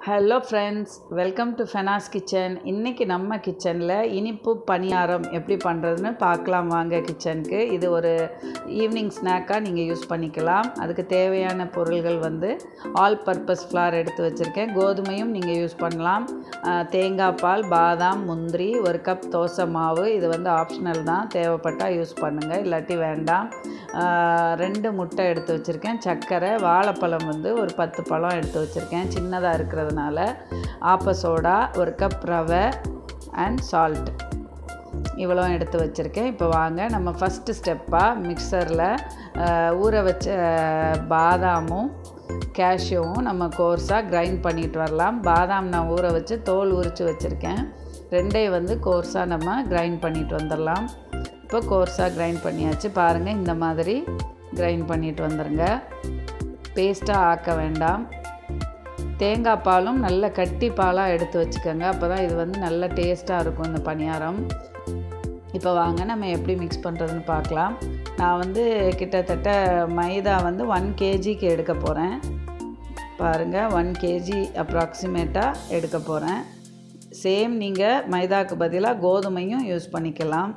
hello friends welcome to Fena's kitchen இன்றைக்கி நம்ம கிச்சனில் இனிப்பு பணியாரம் எப்படி பண்ணுறதுன்னு பார்க்கலாம் வாங்க கிச்சனுக்கு இது ஒரு ஈவினிங் ஸ்நாக்காக நீங்கள் யூஸ் பண்ணிக்கலாம் அதுக்கு தேவையான பொருள்கள் வந்து ஆல் பர்பஸ் ஃப்ளார் எடுத்து வச்சுருக்கேன் கோதுமையும் நீங்கள் யூஸ் பண்ணலாம் ஆஹ், தேங்காய் பால் பாதாம் முந்திரி ஒரு கப் தோசை மாவு இது வந்து ஆப்ஷனல் தான் தேவைப்பட்டால் யூஸ் பண்ணுங்கள் இல்லாட்டி வேண்டாம் ஆஹ், ரெண்டு முட்டை எடுத்து வச்சுருக்கேன் சர்க்கரை வாழைப்பழம் வந்து ஒரு பத்து பழம் எடுத்து வச்சுருக்கேன் சின்னதாக இருக்கிறதுனால ஆப்ப சோடா ஒரு கப் ரவை அண்ட் சால்ட் இவ்வளோ எடுத்து வச்சுருக்கேன் இப்போ வாங்க நம்ம ஃபஸ்ட்டு ஸ்டெப்பாக மிக்சரில் ஊற வச்ச பாதாமும் கேஷ்யூவும் நம்ம கோர்ஸாக கிரைண்ட் பண்ணிட்டு வரலாம் பாதாம் நான் ஊற வச்சு தோல் உரித்து வச்சுருக்கேன் ரெண்டையும் வந்து கோர்ஸாக நம்ம கிரைண்ட் பண்ணிட்டு வந்துடலாம் இப்போ கோர்ஸாக கிரைண்ட் பண்ணியாச்சு பாருங்கள் இந்த மாதிரி கிரைண்ட் பண்ணிட்டு வந்துடுங்க பேஸ்ட்டாக ஆக்க வேண்டாம் தேங்காய் பாலும் நல்ல கட்டி பாலாக எடுத்து வச்சுக்கோங்க அப்போ தான் இது வந்து நல்ல டேஸ்ட்டாக இருக்கும் இந்த பணியாரம் இப்போ வாங்க நம்ம எப்படி மிக்ஸ் பண்ணுறதுன்னு பார்க்கலாம் நான் வந்து கிட்டத்தட்ட மைதா வந்து ஒன் கேஜிக்கு எடுக்க போகிறேன் பாருங்கள் ஒன் கேஜி அப்ராக்சிமேட்டாக எடுக்க போகிறேன் சேம் நீங்கள் மைதாக்கு பதிலாக கோதுமையும் யூஸ் பண்ணிக்கலாம்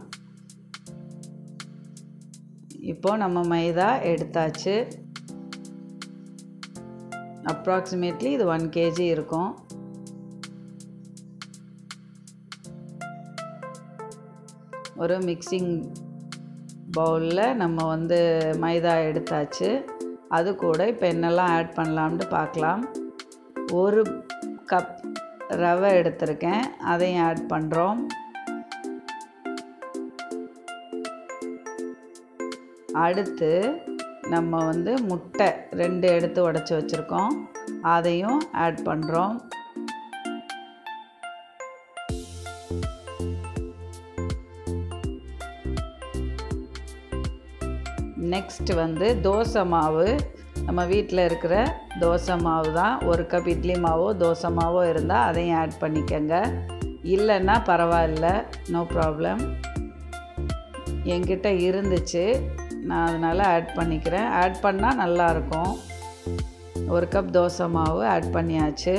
இப்போது நம்ம மைதா எடுத்தாச்சு அப்ராக்சிமேட்லி இது ஒன் கேஜி இருக்கும் ஒரு மிக்சிங் பவுலில் நம்ம வந்து மைதா எடுத்தாச்சு அது கூட இப்போ என்னெல்லாம் ஆட் பண்ணலாம்னு பார்க்கலாம் ஒரு கப் ரவை எடுத்திருக்கேன் அதையும் ஆட் பண்ணுறோம் அடுத்து நம்ம வந்து முட்டை ரெண்டு எடுத்து உடச்சி வச்சுருக்கோம் அதையும் ஆட் பண்ணுறோம் நெக்ஸ்ட் வந்து தோசை மாவு நம்ம வீட்டில் இருக்கிற தோசை மாவு தான் ஒரு கப் இட்லி மாவோ தோசை மாவோ இருந்தால் அதையும் ஆட் பண்ணிக்கோங்க இல்லைன்னா பரவாயில்ல நோ ப்ராப்ளம் என்கிட்ட இருந்துச்சு நான் அதனால் ஆட் பண்ணிக்கிறேன் ஆட் பண்ணால் நல்லாயிருக்கும் ஒரு கப் தோசை மாவு ஆட் பண்ணியாச்சு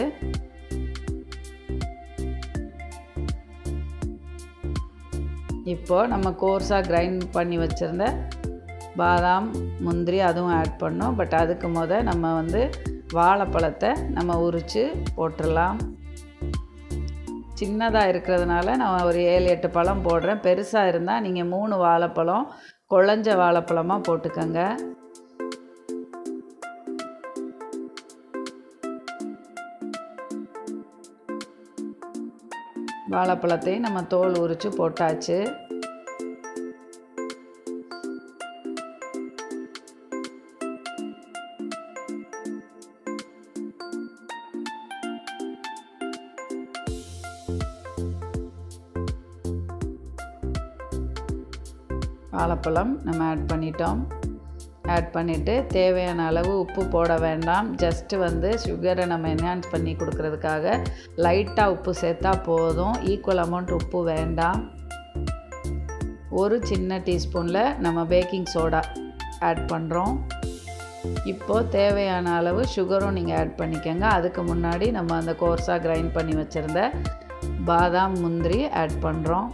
இப்போது நம்ம கோர்ஸாக கிரைண்ட் பண்ணி வச்சுருந்த பாதாம் முந்திரி அதுவும் ஆட் பண்ணோம் பட் அதுக்கு முத நம்ம வந்து வாழைப்பழத்தை நம்ம உரித்து போட்டுடலாம் சின்னதாக இருக்கிறதுனால நான் ஒரு ஏழு எட்டு பழம் போடுறேன் பெருசாக இருந்தால் நீங்கள் மூணு வாழைப்பழம் குழஞ்ச வாழைப்பழமாக போட்டுக்கோங்க வாழைப்பழத்தையும் நம்ம தோல் உரித்து போட்டாச்சு வாழைப்பழம் நம்ம ஆட் பண்ணிட்டோம் ஆட் பண்ணிவிட்டு தேவையான அளவு உப்பு போட வேண்டாம் ஜஸ்ட்டு வந்து சுகரை நம்ம என்ஹான்ஸ் பண்ணி கொடுக்கறதுக்காக லைட்டாக உப்பு சேர்த்தா போதும் ஈக்குவல் அமௌண்ட் உப்பு வேண்டாம் ஒரு சின்ன டீஸ்பூனில் நம்ம பேக்கிங் சோடா ஆட் பண்ணுறோம் இப்போது தேவையான அளவு சுகரும் நீங்கள் ஆட் பண்ணிக்கோங்க அதுக்கு முன்னாடி நம்ம அந்த கோர்ஸாக கிரைண்ட் பண்ணி வச்சுருந்த பாதாம் முந்திரி ஆட் பண்ணுறோம்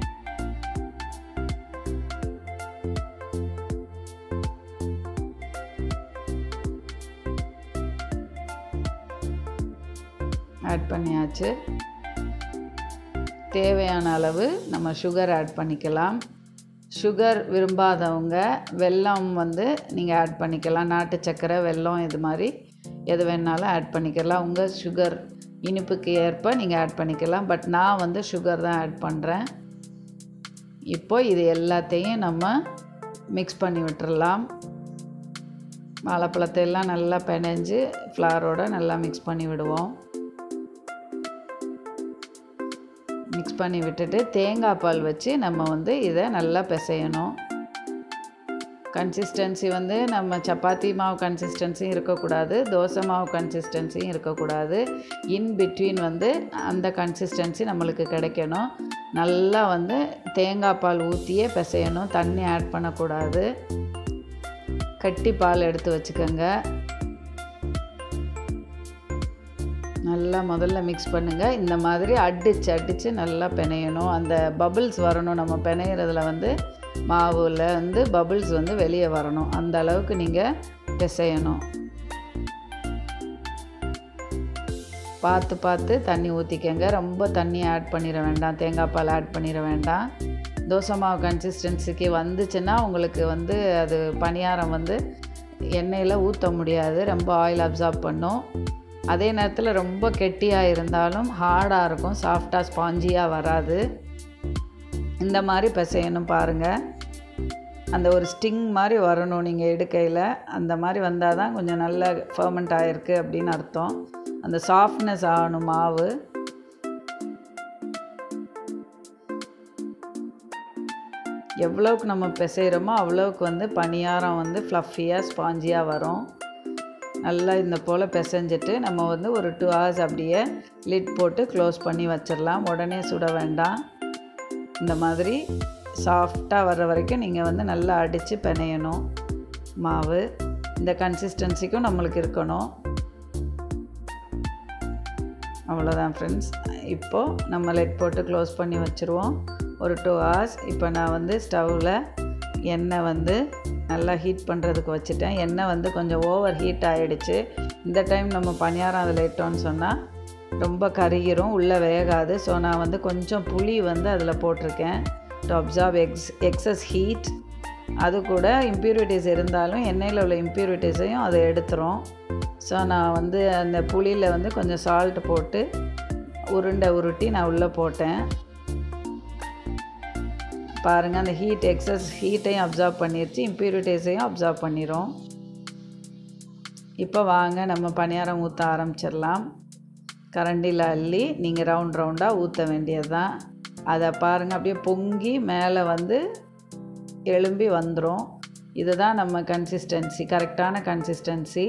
ஆட் பண்ணியாச்சு தேவையான அளவு நம்ம சுகர் ஆட் பண்ணிக்கலாம் சுகர் விரும்பாதவங்க வெல்லம் வந்து நீங்கள் ஆட் பண்ணிக்கலாம் நாட்டு சர்க்கரை வெல்லம் இது மாதிரி எது வேணாலும் ஆட் பண்ணிக்கலாம் உங்கள் சுகர் இனிப்புக்கு ஏற்ப நீங்கள் ஆட் பண்ணிக்கலாம் பட் நான் வந்து சுகர் தான் ஆட் பண்ணுறேன் இப்போ இது எல்லாத்தையும் நம்ம மிக்ஸ் பண்ணி விட்டுறலாம் வாழைப்பழத்தை எல்லாம் நல்லா பிணைஞ்சு ஃப்ளாரோட நல்லா மிக்ஸ் பண்ணி விடுவோம் மிக்ஸ் பண்ணி விட்டுட்டு தேங்காய் பால் வச்சு நம்ம வந்து இதை நல்லா பிசையணும் கன்சிஸ்டன்சி வந்து நம்ம சப்பாத்தி மாவு கன்சிஸ்டன்சியும் இருக்கக்கூடாது தோசை மாவு கன்சிஸ்டன்சியும் இருக்கக்கூடாது இன் பிட்வீன் வந்து அந்த கன்சிஸ்டன்சி நம்மளுக்கு கிடைக்கணும் நல்லா வந்து தேங்காய் பால் ஊற்றியே பிசையணும் தண்ணி ஆட் பண்ணக்கூடாது கட்டி பால் எடுத்து வச்சுக்கோங்க நல்லா முதல்ல மிக்ஸ் பண்ணுங்கள் இந்த மாதிரி அடித்து அடித்து நல்லா பிணையணும் அந்த பபிள்ஸ் வரணும் நம்ம பிணையிறதுல வந்து மாவில் வந்து பபிள்ஸ் வந்து வெளியே வரணும் அந்த அளவுக்கு நீங்கள் பிசையணும் பார்த்து பார்த்து தண்ணி ஊற்றிக்கங்க ரொம்ப தண்ணி ஆட் பண்ணிட வேண்டாம் தேங்காய் பால் ஆட் பண்ணிட வேண்டாம் தோசை மாவு கன்சிஸ்டன்சிக்கு வந்துச்சுன்னா உங்களுக்கு வந்து அது பணியாரம் வந்து எண்ணெயில் ஊற்ற முடியாது ரொம்ப ஆயில் அப்சார்ப் பண்ணும் அதே நேரத்தில் ரொம்ப கெட்டியாக இருந்தாலும் ஹார்டாக இருக்கும் சாஃப்டாக ஸ்பாஞ்சியாக வராது இந்த மாதிரி பிசையணும் பாருங்கள் அந்த ஒரு ஸ்டிங் மாதிரி வரணும் நீங்கள் எடுக்கையில் அந்த மாதிரி வந்தால் தான் கொஞ்சம் நல்ல ஃபர்மெண்ட் ஆகிருக்கு அப்படின்னு அர்த்தம் அந்த சாஃப்ட்னஸ் ஆகணும் மாவு எவ்வளோக்கு நம்ம பிசைகிறோமோ அவ்வளோக்கு வந்து பணியாரம் வந்து ஃப்ளஃபியாக ஸ்பாஞ்சியாக வரும் நல்லா இந்த போல் பிசைஞ்சிட்டு நம்ம வந்து ஒரு டூ ஹவர்ஸ் அப்படியே லிட் போட்டு க்ளோஸ் பண்ணி வச்சிடலாம் உடனே சுட வேண்டாம் இந்த மாதிரி சாஃப்டாக வர்ற வரைக்கும் நீங்கள் வந்து நல்லா அடித்து பிணையணும் மாவு இந்த கன்சிஸ்டன்சிக்கும் நம்மளுக்கு இருக்கணும் அவ்வளோதான் ஃப்ரெண்ட்ஸ் இப்போது நம்ம லெட் போட்டு க்ளோஸ் பண்ணி வச்சுருவோம் ஒரு டூ ஹவர்ஸ் இப்போ நான் வந்து ஸ்டவ்வில் எண்ணெய் வந்து நல்லா ஹீட் பண்ணுறதுக்கு வச்சுட்டேன் எண்ணெய் வந்து கொஞ்சம் ஓவர் ஹீட் ஆகிடுச்சு இந்த டைம் நம்ம பணியாரம் அதில் இட்டோன்னு சொன்னால் ரொம்ப கருகிரும் உள்ளே வேகாது ஸோ நான் வந்து கொஞ்சம் புளி வந்து அதில் போட்டிருக்கேன் to absorb ex excess heat அது கூட இம்ப்யூரிட்டிஸ் இருந்தாலும் எண்ணெயில் உள்ள இம்ப்யூரிட்டிஸையும் அதை எடுத்துரும் ஸோ நான் வந்து அந்த புளியில் வந்து கொஞ்சம் சால்ட் போட்டு உருண்டை உருட்டி நான் உள்ளே போட்டேன் பாருங்கள் அந்த ஹீட் எக்ஸஸ் ஹீட்டையும் அப்சார்ப் பண்ணிருச்சு இம்ப்யூரிட்டிஸையும் அப்சார்ப் பண்ணிடும் இப்போ வாங்க நம்ம பணியாரம் ஊற்ற ஆரம்பிச்சிடலாம் கரண்டியில் அள்ளி நீங்கள் ரவுண்ட் ரவுண்டாக ஊற்ற வேண்டியது தான் அதை பாருங்கள் அப்படியே பொங்கி மேலே வந்து எழும்பி வந்துடும் இதுதான் நம்ம கன்சிஸ்டன்சி கரெக்டான கன்சிஸ்டன்சி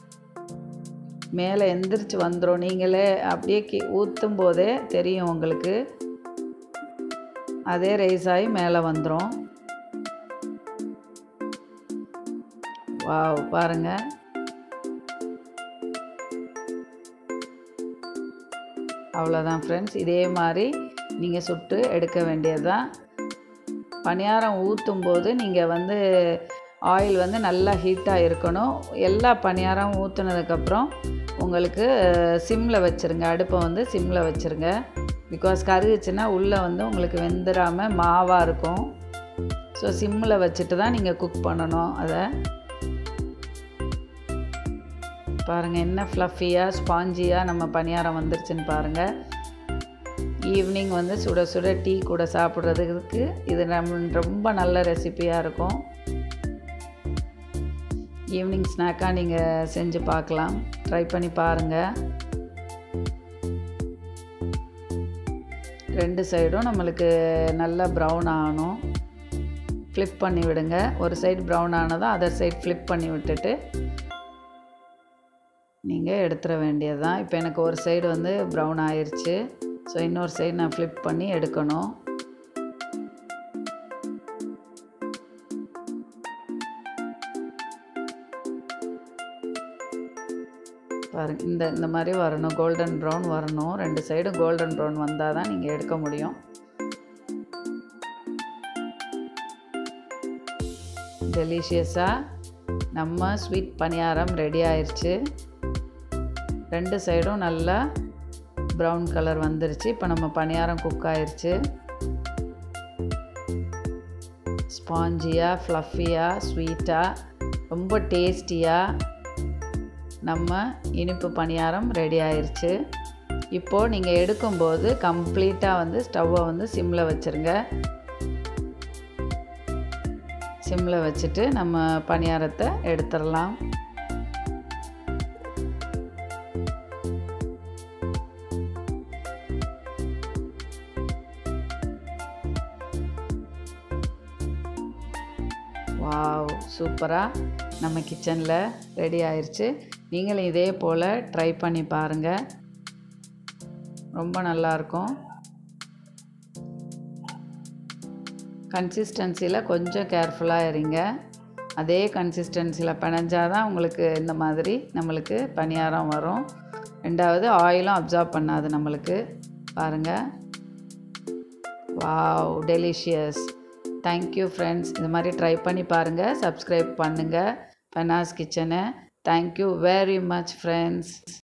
மேலே எந்திரிச்சு வந்துடும் நீங்களே அப்படியே கி ஊற்றும் போதே தெரியும் உங்களுக்கு அதே ரைஸ் ஆகி மேலே வந்துடும் வாவ் பாருங்கள் அவ்வளோதான் ஃப்ரெண்ட்ஸ் இதே மாதிரி நீங்கள் சுட்டு எடுக்க வேண்டியது தான் பணியாரம் ஊற்றும் போது நீங்கள் வந்து ஆயில் வந்து நல்லா ஹீட்டாக இருக்கணும் எல்லா பணியாரம் ஊற்றுனதுக்கப்புறம் உங்களுக்கு சிம்மில் வச்சுருங்க அடுப்பை வந்து சிம்மில் வச்சுருங்க பிகாஸ் கருகுச்சுன்னா உள்ளே வந்து உங்களுக்கு வெந்துடாமல் மாவாக இருக்கும் ஸோ சிம்மில் வச்சுட்டு தான் நீங்கள் குக் பண்ணணும் அதை பாருங்கள் என்ன ஃப்ளஃபியாக ஸ்பாஞ்சியாக நம்ம பணியாரம் வந்துருச்சுன்னு பாருங்கள் ஈவினிங் வந்து சுட சுட டீ கூட சாப்பிட்றதுக்கு இது நம்ம ரொம்ப நல்ல ரெசிப்பியாக இருக்கும் ஈவினிங் ஸ்நாக்காக நீங்கள் செஞ்சு பார்க்கலாம் ட்ரை பண்ணி பாருங்கள் ரெண்டு சைடும் நம்மளுக்கு நல்லா ப்ரௌன் ஆகணும் ஃப்ளிப் பண்ணி விடுங்க ஒரு சைடு ப்ரௌன் ஆனதும் அதர் சைடு ஃப்ளிப் பண்ணி விட்டுட்டு நீங்கள் எடுத்துட வேண்டியது தான் இப்போ எனக்கு ஒரு சைடு வந்து ப்ரௌன் ஆயிடுச்சு ஸோ இன்னொரு சைடு நான் ஃப்ளிப் பண்ணி எடுக்கணும் பாருங்க இந்த இந்த மாதிரி வரணும் கோல்டன் ப்ரௌன் வரணும் ரெண்டு சைடும் கோல்டன் ப்ரௌன் வந்தால் தான் நீங்கள் எடுக்க முடியும் டெலிஷியஸாக நம்ம ஸ்வீட் பணியாரம் ரெடி ஆயிடுச்சு ரெண்டு சைடும் நல்லா ப்ரௌன் கலர் வந்துருச்சு இப்போ நம்ம பணியாரம் குக் ஆயிடுச்சு ஸ்பாஞ்சியாக ஃப்ளஃபியாக ஸ்வீட்டாக ரொம்ப டேஸ்டியாக நம்ம இனிப்பு பணியாரம் ரெடி ஆயிடுச்சு இப்போது நீங்கள் எடுக்கும்போது கம்ப்ளீட்டாக வந்து ஸ்டவ்வை வந்து சிம்மில் வச்சுருங்க சிம்மில் வச்சுட்டு நம்ம பணியாரத்தை எடுத்துடலாம் வாவ் சூப்பராக நம்ம கிச்சனில் ரெடி ஆயிடுச்சு நீங்களும் இதே போல் ட்ரை பண்ணி பாருங்கள் ரொம்ப நல்லாயிருக்கும் கன்சிஸ்டன்சியில் கொஞ்சம் கேர்ஃபுல்லாக இருங்க அதே கன்சிஸ்டன்சியில் பிணைஞ்சால் தான் உங்களுக்கு இந்த மாதிரி நம்மளுக்கு பணியாரம் வரும் ரெண்டாவது ஆயிலும் அப்சார்ப் பண்ணாது நம்மளுக்கு பாருங்கள் வாவ் டெலிஷியஸ் தேங்க்யூ ஃப்ரெண்ட்ஸ் இந்த மாதிரி ட்ரை பண்ணி பாருங்கள் சப்ஸ்கிரைப் பண்ணுங்கள் ஃபெனாஸ் கிச்சனை தேங்க்யூ வெரி மச் ஃப்ரெண்ட்ஸ்